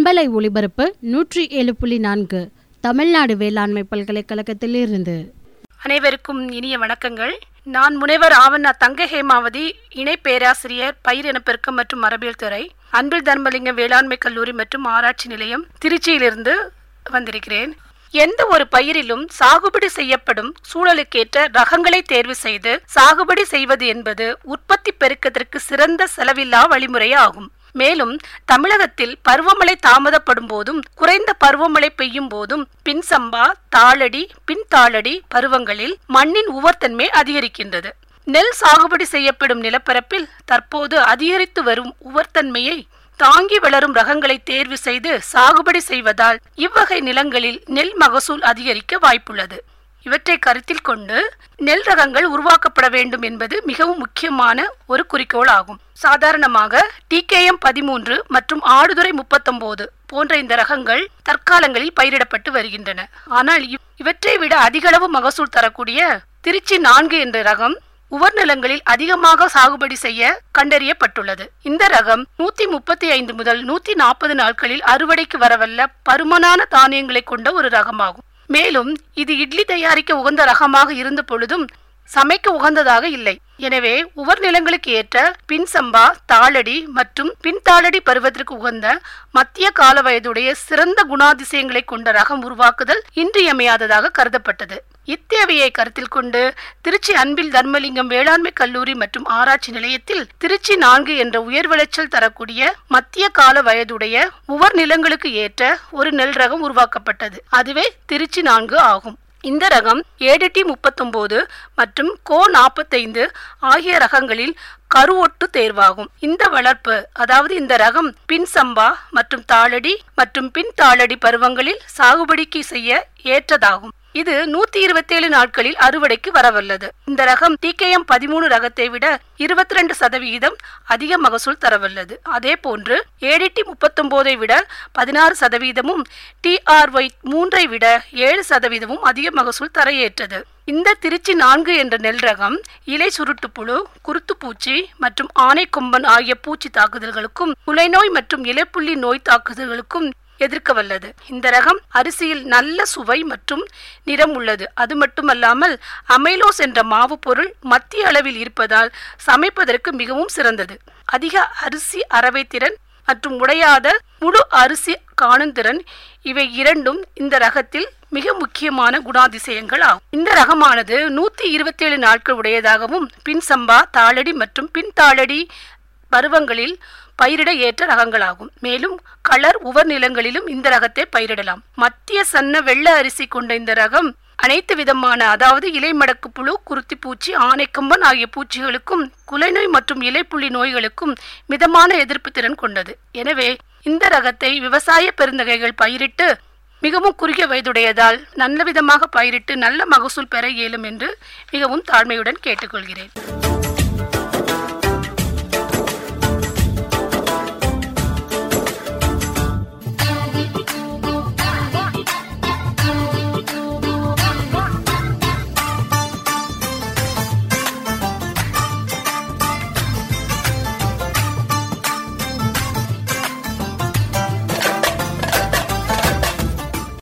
பண்பலை ஒளிபரப்பு நூற்றி ஏழு புள்ளி நான்கு தமிழ்நாடு வேளாண்மை பல்கலைக்கழகத்திலிருந்து அனைவருக்கும் இனிய வணக்கங்கள் நான் முனைவர் ஆவண்ணா தங்க ஹேமாவதி இணை பேராசிரியர் பயிர் இனப்பெருக்கம் மற்றும் மரபியல் துறை அன்பில் தர்மலிங்க வேளாண்மை கல்லூரி மற்றும் ஆராய்ச்சி நிலையம் திருச்சியிலிருந்து வந்திருக்கிறேன் எந்த ஒரு பயிரிலும் சாகுபடி செய்யப்படும் சூழலுக்கேற்ற ரகங்களை தேர்வு செய்து சாகுபடி செய்வது என்பது உற்பத்தி பெருக்கத்திற்கு சிறந்த செலவில்லா வழிமுறையாகும் மேலும் தமிழகத்தில் பருவமழை தாமதப்படும் போதும் குறைந்த பருவமழை பெய்யும் போதும் பின் சம்பா தாளடி பின் தாளடி பருவங்களில் மண்ணின் உவர்த்தன்மை அதிகரிக்கின்றது நெல் சாகுபடி செய்யப்படும் நிலப்பரப்பில் தற்போது அதிகரித்து வரும் உவர்த்தன்மையை தாங்கி வளரும் ரகங்களை தேர்வு செய்து சாகுபடி செய்வதால் இவ்வகை நிலங்களில் நெல் மகசூல் அதிகரிக்க வாய்ப்புள்ளது இவற்றை கருத்தில் கொண்டு நெல் ரகங்கள் உருவாக்கப்பட வேண்டும் என்பது மிகவும் முக்கியமான ஒரு குறிக்கோள் ஆகும் சாதாரணமாக டிகேஎம் பதிமூன்று மற்றும் ஆடுதுறை முப்பத்தொன்பது போன்ற இந்த ரகங்கள் தற்காலங்களில் பயிரிடப்பட்டு வருகின்றன ஆனால் இவ்- இவற்றை விட அதிகளவு மகசூல் தரக்கூடிய திருச்சி நான்கு என்ற ரகம் உவர் நிலங்களில் அதிகமாக சாகுபடி செய்ய கண்டறியப்பட்டுள்ளது இந்த ரகம் நூத்தி முப்பத்தி ஐந்து முதல் நூத்தி நாற்பது நாட்களில் அறுவடைக்கு வரவல்ல பருமனான தானியங்களை கொண்ட ஒரு ரகமாகும் மேலும் இது இட்லி தயாரிக்க உகந்த ரகமாக இருந்த பொழுதும் சமைக்க உகந்ததாக இல்லை எனவே உவர் நிலங்களுக்கு ஏற்ற பின் சம்பா தாளடி மற்றும் பின்தாளடி பருவத்திற்கு உகந்த மத்திய கால வயதுடைய சிறந்த குணாதிசயங்களை கொண்ட ரகம் உருவாக்குதல் இன்றியமையாததாக கருதப்பட்டது இத்தேவையை கருத்தில் கொண்டு திருச்சி அன்பில் தர்மலிங்கம் வேளாண்மை கல்லூரி மற்றும் ஆராய்ச்சி நிலையத்தில் திருச்சி நான்கு என்ற உயர் விளைச்சல் தரக்கூடிய மத்திய கால வயதுடைய உவர் நிலங்களுக்கு ஏற்ற ஒரு நெல் ரகம் உருவாக்கப்பட்டது அதுவே திருச்சி நான்கு ஆகும் இந்த ரகம் ஏடிடி முப்பத்தொன்பது மற்றும் கோ நாற்பத்தைந்து ஆகிய ரகங்களில் கருவொட்டு தேர்வாகும் இந்த வளர்ப்பு அதாவது இந்த ரகம் பின் சம்பா மற்றும் தாளடி மற்றும் பின் தாளடி பருவங்களில் சாகுபடிக்கு செய்ய ஏற்றதாகும் இது நூத்தி இருபத்தேழு நாட்களில் அறுவடைக்கு வரவல்லது இந்த ரகம் டிகேஎம் பதிமூணு ரகத்தை விட இருபத்தி ரெண்டு சதவிகிதம் அதிக மகசூல் தரவல்லது அதே போன்று ஏடிடி முப்பத்தொன்பதை விட பதினாறு சதவீதமும் டிஆர்ஒய் மூன்றை விட ஏழு சதவீதமும் அதிக மகசூல் தர ஏற்றது இந்த திருச்சி நான்கு என்ற நெல் ரகம் இலை சுருட்டுப்புழு குருத்துப்பூச்சி மற்றும் ஆனைக்கொம்பன் ஆகிய பூச்சி தாக்குதல்களுக்கும் குலைநோய் மற்றும் இலைப்புள்ளி நோய் தாக்குதல்களுக்கும் எதிர்க்க வல்லது இந்த ரகம் அரிசியில் நல்ல சுவை மற்றும் நிறம் உள்ளது அது மட்டுமல்லாமல் அமைலோஸ் என்ற மாவு பொருள் மத்திய அளவில் இருப்பதால் சமைப்பதற்கு மிகவும் சிறந்தது அதிக அரிசி அரவை திறன் மற்றும் உடையாத முழு அரிசி காணும் திறன் இவை இரண்டும் இந்த ரகத்தில் மிக முக்கியமான குணாதிசயங்கள் ஆகும் இந்த ரகமானது நூத்தி இருபத்தேழு நாட்கள் உடையதாகவும் பின் சம்பா தாளடி மற்றும் பின் தாளடி பருவங்களில் பயிரிட ஏற்ற ரகங்களாகும் மேலும் களர் உவர் நிலங்களிலும் இந்த ரகத்தை பயிரிடலாம் மத்திய சன்ன வெள்ள அரிசி கொண்ட இந்த ரகம் அனைத்து விதமான அதாவது இலைமடக்கு புழு குருத்தி பூச்சி ஆனைக்கம்பன் ஆகிய பூச்சிகளுக்கும் குலைநோய் மற்றும் இலைப்புள்ளி நோய்களுக்கும் மிதமான எதிர்ப்பு திறன் கொண்டது எனவே இந்த ரகத்தை விவசாய பெருந்தகைகள் பயிரிட்டு மிகவும் குறுகிய வயதுடையதால் நல்ல விதமாக பயிரிட்டு நல்ல மகசூல் பெற இயலும் என்று மிகவும் தாழ்மையுடன் கேட்டுக்கொள்கிறேன்